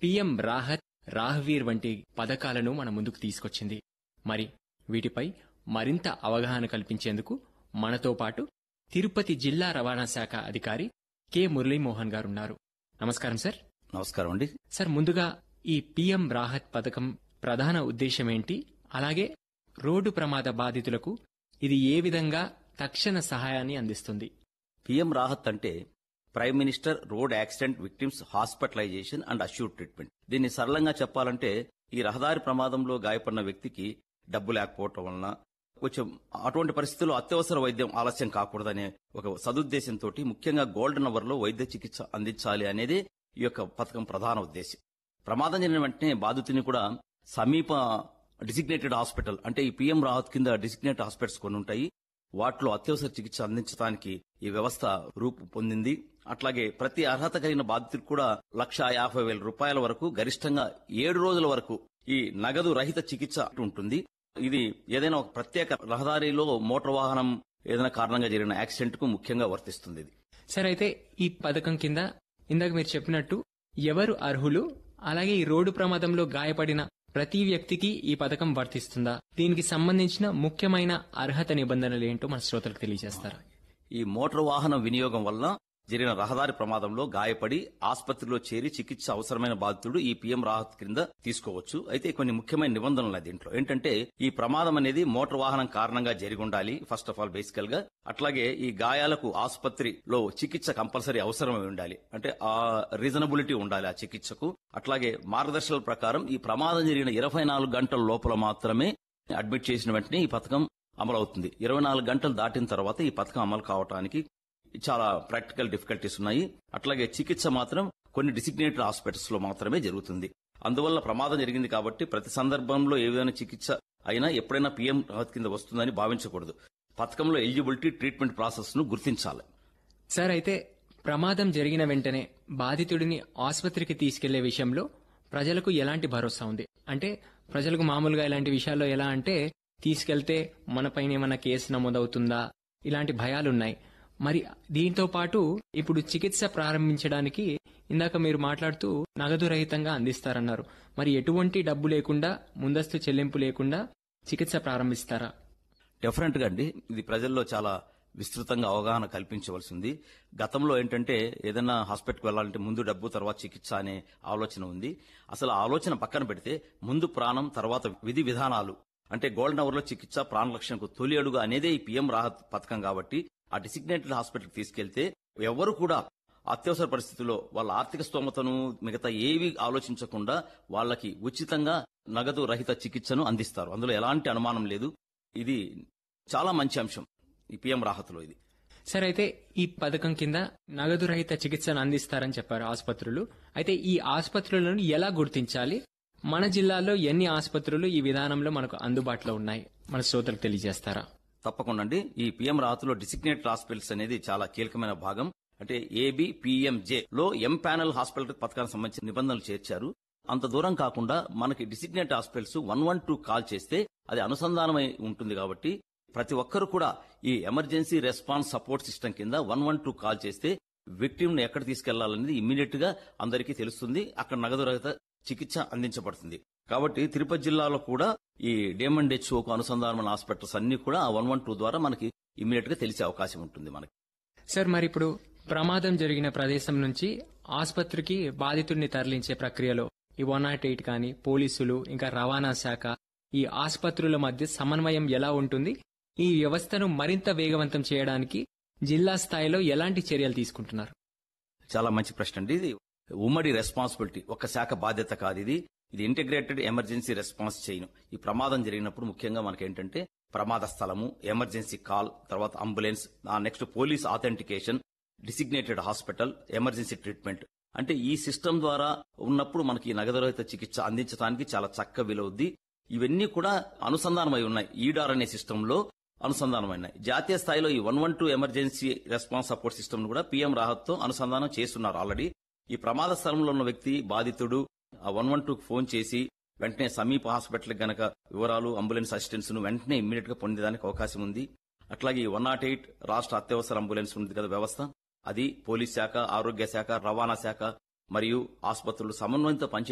PM Rahat రాహ్వీర్ వంటి పథకాలను మన ముందుకు తీసుకొచ్చింది మరి వీటిపై మరింత అవగాహన కల్పించేందుకు మనతో పాటు తిరుపతి జిల్లా రవాణా శాఖ అధికారి కె మురళీమోహన్ గారున్నారు నమస్కారం సార్ నమస్కారం అండి సార్ ముందుగా ఈ పిఎం రాహత్ పథకం ప్రధాన ఉద్దేశం ఏంటి అలాగే రోడ్డు ప్రమాద బాధితులకు ఇది ఏ విధంగా తక్షణ సహాయాన్ని అందిస్తుంది పిఎం రాహత్ అంటే prime minister road accident victims hospitalization and assure treatment దీన్ని సరళంగా చెప్పాలంటే ఈ రహదారి ప్రమాదంలో గాయపడిన వ్యక్తికి డబ్బు లేకపోవటం వలన కొంచెం అటువంటి పరిస్థితుల్లో అత్యవసర వైద్యం ఆలస్యం కాకూడదనే ఒక సదుద్దేశంతో ముఖ్యంగా గోల్డెన్ అవర్ లో వైద్య చికిత్స అందించాలి అనేది ఈ యొక్క పథకం ప్రధాన ఉద్దేశం ప్రమాదం జరిగిన వెంటనే బాధితుని కూడా సమీప డిసిగ్నేటెడ్ హాస్పిటల్ అంటే ఈ పిఎం రాహత్ కింద డిసిగ్నేటెడ్ హాస్పిటల్స్ కొన్ని ఉంటాయి వాటిలో అత్యవసర చికిత్స అందించడానికి ఈ వ్యవస్థ రూపు పొందింది అట్లాగే ప్రతి అర్హత కలిగిన బాధితుడికి కూడా లక్ష యాభై వేల రూపాయల వరకు గరిష్టంగా ఏడు రోజుల వరకు ఈ నగదు రహిత చికిత్స ఉంటుంది ఇది ఏదైనా ఒక ప్రత్యేక రహదారిలో మోటార్ వాహనం ఏదైనా కారణంగా జరిగిన యాక్సిడెంట్ కు ముఖ్యంగా వర్తిస్తుంది ఇది సార్ అయితే ఈ పథకం కింద ఇందాక మీరు చెప్పినట్టు ఎవరు అర్హులు అలాగే ఈ రోడ్డు ప్రమాదంలో గాయపడిన ప్రతి వ్యక్తికి ఈ పథకం వర్తిస్తుందా దీనికి సంబంధించిన ముఖ్యమైన అర్హత నిబంధనలు ఏంటో మన శ్రోతలకు తెలియజేస్తారా ఈ మోటార్ వాహన వినియోగం వల్ల జరిగిన రహదారి ప్రమాదంలో గాయపడి ఆసుపత్రిలో చేరి చికిత్స అవసరమైన బాధితుడు ఈ పిఎం రాహత్ కింద తీసుకోవచ్చు అయితే కొన్ని ముఖ్యమైన నిబంధనలు ఉన్నాయి దీంట్లో ఏంటంటే ఈ ప్రమాదం అనేది మోటార్ వాహనం కారణంగా జరిగి ఉండాలి ఫస్ట్ ఆఫ్ ఆల్ బేసికల్ గా అట్లాగే ఈ గాయాలకు ఆసుపత్రిలో చికిత్స కంపల్సరీ అవసరమై ఉండాలి అంటే ఆ రీజనబిలిటీ ఉండాలి ఆ చికిత్సకు అట్లాగే మార్గదర్శకాల ప్రకారం ఈ ప్రమాదం జరిగిన ఇరవై నాలుగు గంటల లోపల మాత్రమే అడ్మిట్ చేసిన వెంటనే ఈ పథకం అమలవుతుంది ఇరవై నాలుగు గంటలు దాటిన తర్వాత ఈ పథకం అమలు కావడానికి చాలా ప్రాక్టికల్ డిఫికల్టీస్ ఉన్నాయి అట్లాగే చికిత్స మాత్రం కొన్ని డిసిగ్నేటెడ్ హాస్పిటల్స్ లో మాత్రమే జరుగుతుంది అందువల్ల ప్రమాదం జరిగింది కాబట్టి ప్రతి సందర్భంలో ఏ విధమైన చికిత్స అయినా ఎప్పుడైనా పీఎం రాహత్ కింద వస్తుందని భావించకూడదు పథకంలో ఎలిజిబిలిటీ ట్రీట్మెంట్ ప్రాసెస్ ను గుర్తించాలి సార్ అయితే ప్రమాదం జరిగిన వెంటనే బాధితుడిని ఆసుపత్రికి తీసుకెళ్లే విషయంలో ప్రజలకు ఎలాంటి భరోసా ఉంది అంటే ప్రజలకు మామూలుగా ఇలాంటి విషయాల్లో ఎలా అంటే తీసుకెళ్తే మనపైన ఏమైనా కేసు నమోదవుతుందా ఇలాంటి భయాలున్నాయి మరి దీంతో పాటు ఇప్పుడు చికిత్స ప్రారంభించడానికి ఇందాక మీరు మాట్లాడుతూ నగదు రహితంగా అందిస్తారన్నారు మరి ఎటువంటి డబ్బు లేకుండా ముందస్తు చెల్లింపు లేకుండా చికిత్స ప్రారంభిస్తారా డెఫినెట్ గా అండి ఇది ప్రజల్లో చాలా విస్తృతంగా అవగాహన కల్పించవలసి ఉంది గతంలో ఏంటంటే ఏదైనా హాస్పిటల్కి వెళ్ళాలంటే ముందు డబ్బు తర్వాత చికిత్స అనే ఆలోచన ఉంది అసలు ఆ ఆలోచన పక్కన పెడితే ముందు ప్రాణం తర్వాత విధి విధానాలు అంటే గోల్డెన్ అవర్ లో చికిత్స ప్రాణరక్షణకు తొలి అడుగు అనేదే ఈ పిఎం రాహత్ పథకం కాబట్టి ఆ డిసిగ్నేటెడ్ హాస్పిటల్కి తీసుకెళ్తే ఎవరు కూడా అత్యవసర పరిస్థితుల్లో వాళ్ళ ఆర్థిక స్తోమతను మిగతా ఏవి ఆలోచించకుండా వాళ్ళకి ఉచితంగా నగదు రహిత చికిత్సను అందిస్తారు అందులో ఎలాంటి అనుమానం లేదు ఇది చాలా మంచి అంశం ఈ పిఎం రాహత్లో ఇది సరే అయితే ఈ పథకం కింద నగదు రహిత చికిత్సను అందిస్తారని చెప్పారు ఆసుపత్రులు అయితే ఈ ఆసుపత్రులను ఎలా గుర్తించాలి మన జిల్లాలో ఎన్ని ఆసుపత్రులు ఈ విధానంలో మనకు అందుబాటులో ఉన్నాయి మన శ్రోతలకు తెలియజేస్తారా తప్పకుండా అండి ఈ పిఎం రాహత్లో డిసిగ్నేటెడ్ హాస్పిటల్స్ అనేది చాలా కీలకమైన భాగం అంటే ఏబి పిఎంజే లో ఎం ప్యానల్ హాస్పిటల్ పథకానికి సంబంధించిన నిబంధనలు చేర్చారు అంత దూరం కాకుండా మనకి designate hospitals one one two call చేస్తే అది అనుసంధానమై ఉంటుంది కాబట్టి ప్రతి ఒక్కరు కూడా ఈ ఎమర్జెన్సీ రెస్పాన్స్ సపోర్ట్ సిస్టమ్ కింద వన్ వన్ టూ కాల్ చేస్తే విక్టిమ్ ను ఎక్కడ తీసుకెళ్లాలనేది ఇమ్మీడియట్ గా అందరికీ తెలుస్తుంది అక్కడ నగదు రహిత చికిత్స అందించబడుతుంది కాబట్టి తిరుపతి జిల్లాలో కూడా ఈ డేమండ్ హెచ్ఓకు అనుసంధానమైన హాస్పిటల్స్ అన్ని కూడా ఆ వన్ వన్ టూ ద్వారా మనకి ఇమ్మీడియట్ గా తెలిసే అవకాశం ఉంటుంది మనకి సార్ మరి ఇప్పుడు ప్రమాదం జరిగిన ప్రదేశం నుంచి ఆసుపత్రికి బాధితుడిని తరలించే ప్రక్రియలో ఈ వన్ నాట్ ఎయిట్ కానీ పోలీసులు ఇంకా రవాణా శాఖ ఈ ఆసుపత్రుల మధ్య సమన్వయం ఎలా ఉంటుంది ఈ వ్యవస్థను మరింత వేగవంతం చేయడానికి జిల్లా స్థాయిలో ఎలాంటి చర్యలు తీసుకుంటున్నారు చాలా మంచి ప్రశ్న అండి ఇది ఉమ్మడి రెస్పాన్సిబిలిటీ ఒక శాఖ బాధ్యత కాదు ఇది ఇది ఇంటిగ్రేటెడ్ ఎమర్జెన్సీ రెస్పాన్స్ చైన్ ఈ ప్రమాదం జరిగినప్పుడు ముఖ్యంగా మనకి ఏంటంటే ప్రమాద స్థలము ఎమర్జెన్సీ కాల్ తర్వాత ambulance next police authentication designated hospital emergency treatment అంటే ఈ సిస్టమ్ ద్వారా ఉన్నప్పుడు మనకి ఈ నగదురహిత చికిత్స అందించడానికి చాలా చక్క విలువద్ది ఇవన్నీ కూడా అనుసంధానమై ఉన్నాయి ఈడార్ అనే సిస్టమ్ లో అనుసంధానమైనాయి జాతీయ స్థాయిలో ఈ one one two emergency response support system కూడా పీఎం రాహత్ తో అనుసంధానం చేస్తున్నారు ఆల్రెడీ ఈ ప్రమాద స్థలంలో ఉన్న వ్యక్తి బాధితుడు ఆ వన్ వన్ టూ ఫోన్ చేసి వెంటనే సమీప హాస్పిటల్ గనక వివరాలు అంబులెన్స్ అసిస్టెన్స్ ను వెంటనే ఇమ్మీడియట్ గా పొందేదానికి అవకాశం ఉంది అట్లాగే వన్ నాట్ ఎయిట్ రాష్ట్ర అత్యవసర అంబులెన్స్ ఉంది కదా వ్యవస్థ అది పోలీస్ శాఖ ఆరోగ్య శాఖ రవాణా శాఖ మరియు ఆసుపత్రులు సమన్వయంతో పనిచే